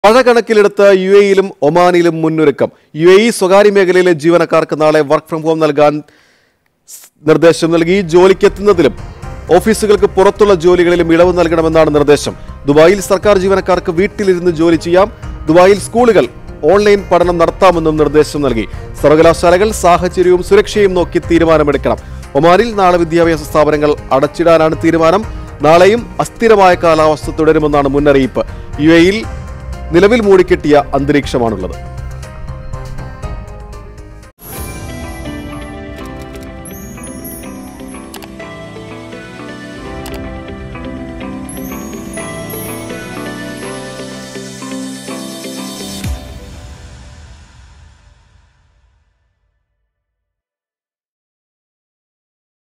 മഴ കണക്കിലെടുത്ത് യു എയിലും ഒമാനിലും മുന്നൊരുക്കം യു എ ഇ സ്വകാര്യ മേഖലയിലെ ജീവനക്കാർക്ക് നാളെ വർക്ക് ഫ്രം ഹോം നൽകാൻ സ് നിർദ്ദേശം നൽകി ജോലിക്കെത്തുന്നതിലും ഓഫീസുകൾക്ക് പുറത്തുള്ള ജോലികളിലും ഇളവ് നൽകണമെന്നാണ് നിർദ്ദേശം ദുബായിൽ സർക്കാർ ജീവനക്കാർക്ക് വീട്ടിലിരുന്ന് ജോലി ചെയ്യാം ദുബായിൽ സ്കൂളുകൾ ഓൺലൈൻ പഠനം നടത്താമെന്നും നിർദ്ദേശം നൽകി സർവകലാശാലകൾ സാഹചര്യവും സുരക്ഷയും നോക്കി തീരുമാനമെടുക്കണം ഒമാനിൽ നാളെ വിദ്യാഭ്യാസ സ്ഥാപനങ്ങൾ അടച്ചിടാനാണ് തീരുമാനം നാളെയും അസ്ഥിരമായ കാലാവസ്ഥ തുടരുമെന്നാണ് മുന്നറിയിപ്പ് യു എയിൽ നിലവിൽ മൂടിക്കെട്ടിയ അന്തരീക്ഷമാണുള്ളത്